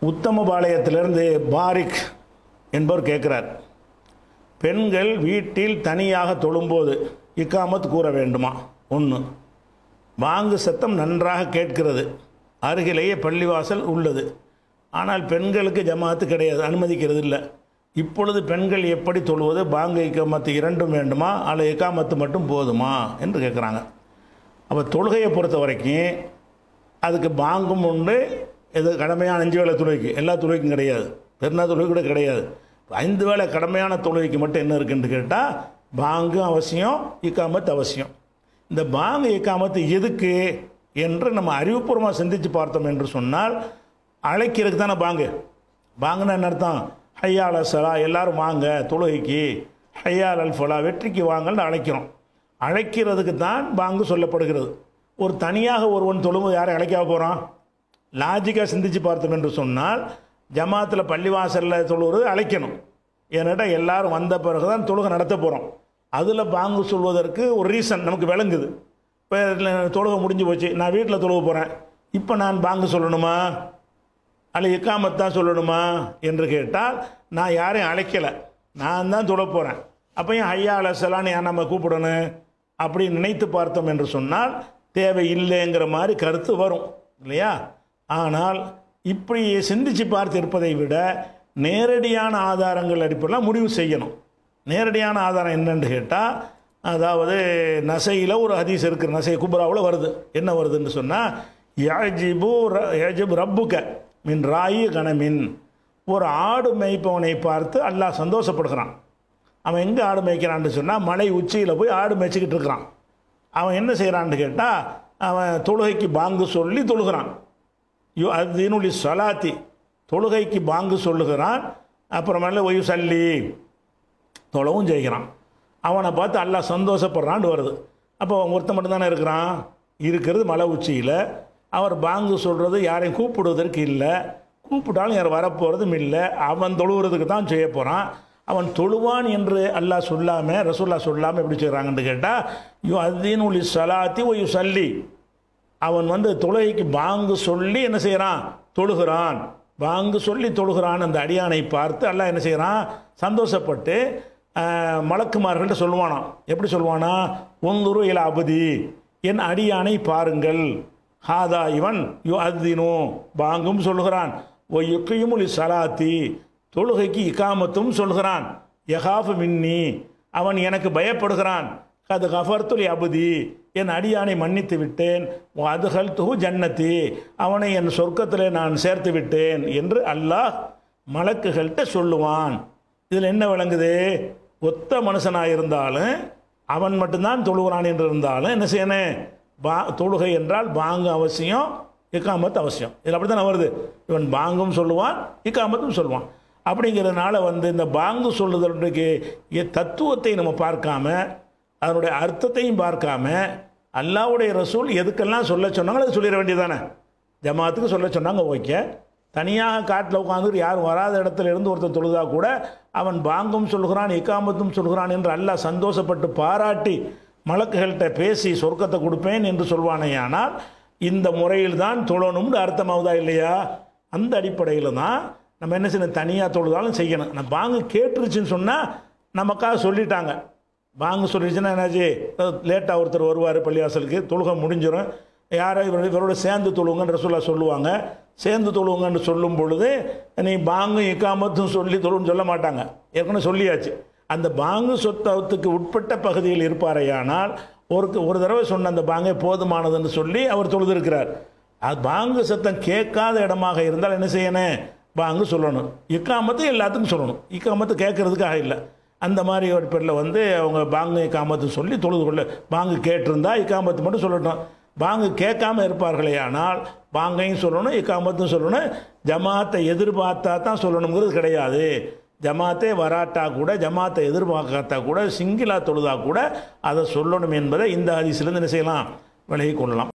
உத்தமபாளையத்திலிருந்து பாரிக் என்பவர் கேட்குறார் பெண்கள் வீட்டில் தனியாக தொழும்போது இக்காமத் கூற வேண்டுமா ஒன்று பாங்கு சத்தம் நன்றாக கேட்கிறது அருகிலேயே பள்ளிவாசல் உள்ளது ஆனால் பெண்களுக்கு ஜமாத்து கிடையாது அனுமதிக்கிறது இல்லை இப்பொழுது பெண்கள் எப்படி தொழுவது பாங்கு இக்காமத்து இரண்டும் வேண்டுமா அல்லது இக்காமத்து மட்டும் போதுமா என்று கேட்குறாங்க அப்போ தொழுகையை பொறுத்த வரைக்கும் அதுக்கு பாங்கும் உண்டு இது கடமையான அஞ்சு வேளை தொழுகைக்கு எல்லா தொழுகைக்கும் கிடையாது பெருநா தொழுகை கூட கிடையாது ஐந்து வேளை கடமையான தொழுகைக்கு மட்டும் என்ன இருக்குன்னு கேட்டால் பாங்கு அவசியம் இக்காமத்து அவசியம் இந்த பாங்கு இக்காமத்து எதுக்கு என்று நம்ம அறிவுபூர்வமாக சிந்தித்து பார்த்தோம் என்று சொன்னால் அழைக்கிறதுக்கு தானே பாங்கு பாங்குன்னா என்ன அர்த்தம் ஹையால் சலா எல்லாரும் வாங்க தொழுகைக்கு ஹையால் அல் ஃபலா வெற்றிக்கு வாங்கன்னு அழைக்கிறோம் அழைக்கிறதுக்கு தான் பாங்கு சொல்லப்படுகிறது ஒரு தனியாக ஒருவன் தொழும்போது யாரை அழைக்காம போகிறான் லாஜிக்காக சிந்திச்சு பார்த்தோம் என்று சொன்னால் ஜமாத்தில் பள்ளிவாசலில் தொழுகிறது அழைக்கணும் ஏன்னாட்டா எல்லாரும் வந்த பிறகு தான் தொழுகை நடத்த போகிறோம் அதில் பாங்கு சொல்வதற்கு ஒரு ரீசன் நமக்கு விளங்குது இப்போ தொழுகை முடிஞ்சு போச்சு நான் வீட்டில் தொழுக போகிறேன் இப்போ நான் பாங்கு சொல்லணுமா அல்ல இக்காமத்தான் சொல்லணுமா என்று கேட்டால் நான் யாரையும் அழைக்கலை நான் தான் தொழ போகிறேன் அப்போ ஏன் ஐயா அலசலான்னு ஏன் நம்ம கூப்பிடணும் அப்படி நினைத்து பார்த்தோம் என்று சொன்னால் தேவை இல்லைங்கிற மாதிரி கருத்து வரும் இல்லையா ஆனால் இப்படி சிந்திச்சு பார்த்து இருப்பதை விட நேரடியான ஆதாரங்கள் அடிப்படையில் முடிவு செய்யணும் நேரடியான ஆதாரம் என்னன்னு கேட்டால் அதாவது நசையில் ஒரு ஹதீஸ் இருக்குது நசை குப்ராவில் வருது என்ன வருதுன்னு சொன்னால் யாஜிபு யாஜிபு ரப்புக்க மின் ராயி கணமின் ஒரு ஆடு மேய்ப்பவனை பார்த்து அல்லாஹ் சந்தோஷப்படுகிறான் அவன் எங்கே ஆடு மேய்க்கிறான்னு சொன்னால் மலை உச்சியில் போய் ஆடு மேய்ச்சிக்கிட்டு இருக்கிறான் அவன் என்ன செய்கிறான்னு கேட்டால் அவன் தொழுகைக்கு பாங்கு சொல்லி தொழுகிறான் யோ அதினுலி சலாத்தி தொழுகைக்கு பாங்கு சொல்லுகிறான் அப்புறமேல ஒய்யு சல்லி தொழவும் செய்கிறான் அவனை பார்த்து அல்லாஹ் சந்தோஷப்படுறான்னு வருது அப்போ ஒருத்தன் மட்டும்தானே இருக்கிறான் இருக்கிறது மலை உச்சியில் அவர் பாங்கு சொல்கிறது யாரையும் கூப்பிடுவதற்கு இல்லை கூப்பிட்டாலும் யார் வரப்போகிறதும் இல்லை அவன் தொழுகிறதுக்கு தான் செய்ய போகிறான் அவன் தொழுவான் என்று அல்லாஹ் சொல்லாமல் ரசூல்லா சொல்லாமல் எப்படி செய்கிறாங்கன்னு கேட்டால் யோ அதீன் உலி சலாத்தி ஒய்யு சல்லி அவன் வந்து தொழுகைக்கு பாங்கு சொல்லி என்ன செய்கிறான் தொழுகிறான் பாங்கு சொல்லி தொழுகிறான் அந்த அடியானை பார்த்து அல்லாஹ் என்ன செய்கிறான் சந்தோஷப்பட்டு ஆஹ், மலக்குமார்கள்ட்ட சொல்லுவானாம் எப்படி சொல்லுவானா உங்குரு இல அபதி என் அடியானை பாருங்கள் ஹாதா இவன் யு அத்தினோ பாங்கும் சொல்லுகிறான் ஓ யுக்கையுமுலி சலாத்தி தொழுகைக்கு இக்காமத்தும் சொல்கிறான் யகாஃபு மின்னி அவன் எனக்கு பயப்படுகிறான் அது கஃபர்த்துலி அபுதி என் அடியானை மன்னித்து விட்டேன் அதுகள் துகு ஜன்னத்தி அவனை என் சொர்க்கத்திலே நான் சேர்த்து விட்டேன் என்று அல்லாஹ் மலக்குகள்கிட்ட சொல்லுவான் இதில் என்ன விளங்குது ஒத்த மனுஷனாக இருந்தாலும் அவன் மட்டும்தான் தொழுகிறான் என்று இருந்தாலும் என்ன செய்யணும் பா தொழுகை என்றால் பாங்கு அவசியம் இக்காமத்து அவசியம் இதில் அப்படி தானே வருது இவன் பாங்கும் சொல்லுவான் இக்காமத்தும் சொல்லுவான் அப்படிங்கிறதுனால வந்து இந்த பாங்கு சொல்லுதலுக்கு தத்துவத்தை நம்ம பார்க்காம அதனுடைய அர்த்தத்தையும் பார்க்காம அல்லாவுடைய ரசூல் எதுக்கெல்லாம் சொல்ல சொன்னாங்களோ அதை சொல்லிட வேண்டியதானே ஜமாத்துக்கு சொல்ல சொன்னாங்க ஓகே தனியாக காட்டில் உட்காந்து யாரும் வராத இடத்துல இருந்து ஒருத்தர் தொழுதா கூட அவன் பாங்கும் சொல்கிறான் இக்காமத்தும் சொல்கிறான் என்று அல்லாஹ் சந்தோஷப்பட்டு பாராட்டி மலக்குகள்கிட்ட பேசி சொர்க்கத்தை கொடுப்பேன் என்று சொல்வானேயானால் இந்த முறையில் தான் தொழணும்னு அர்த்தமாகுதா இல்லையா அந்த அடிப்படையில் தான் நம்ம என்ன செய்யணும் தனியாக தொழுதாலும் செய்யணும் நான் பாங்கு கேட்டுருச்சுன்னு சொன்னால் நமக்காக சொல்லிட்டாங்க பாங்கு சொல்லிடுச்சுன்னா என்னாச்சு லேட்டாக ஒருத்தர் வருவார் பள்ளிவாசலுக்கு தொழுகை முடிஞ்சிடும் யாரை இவரோட இவரோட சேர்ந்து தொழுவுங்கன்ற சொல்ல சொல்லுவாங்க சேர்ந்து தொழுவுங்கன்னு சொல்லும் பொழுது நீ பாங்கு இக்காமத்தும் சொல்லி தொழுன்னு சொல்ல மாட்டாங்க ஏற்கனவே சொல்லியாச்சு அந்த பாங்கு சொத்தத்துக்கு உட்பட்ட பகுதியில் இருப்பாரையானால் ஒரு ஒரு தடவை சொன்ன அந்த பாங்கே போதுமானதுன்னு சொல்லி அவர் தொழுதிருக்கிறார் அது பாங்கு சத்தம் கேட்காத இடமாக இருந்தால் என்ன செய்யணும் பாங்கு சொல்லணும் இக்காமத்து எல்லாத்துக்கும் சொல்லணும் இக்காமத்து கேட்கறதுக்காக இல்லை அந்த மாதிரி ஒரு பேரில் வந்து அவங்க பாங்கு இக்காமத்து சொல்லி தொழுது கொள்ள பாங்கு கேட்டிருந்தா இக்காமத்து மட்டும் சொல்லட்டும் பாங்கு கேட்காம இருப்பார்களே ஆனால் பாங்கையும் சொல்லணும் இக்காமத்தும் சொல்லணும் ஜமாத்தை எதிர்பார்த்தா தான் சொல்லணுங்கிறது கிடையாது ஜமாத்தே வராட்டா கூட ஜமாத்தை எதிர்பார்க்காட்டா கூட சிங்கிளா தொழுதா கூட அதை சொல்லணும் என்பதை இந்த ஹதீஸிலிருந்து என்ன செய்யலாம் விலகிக் கொள்ளலாம்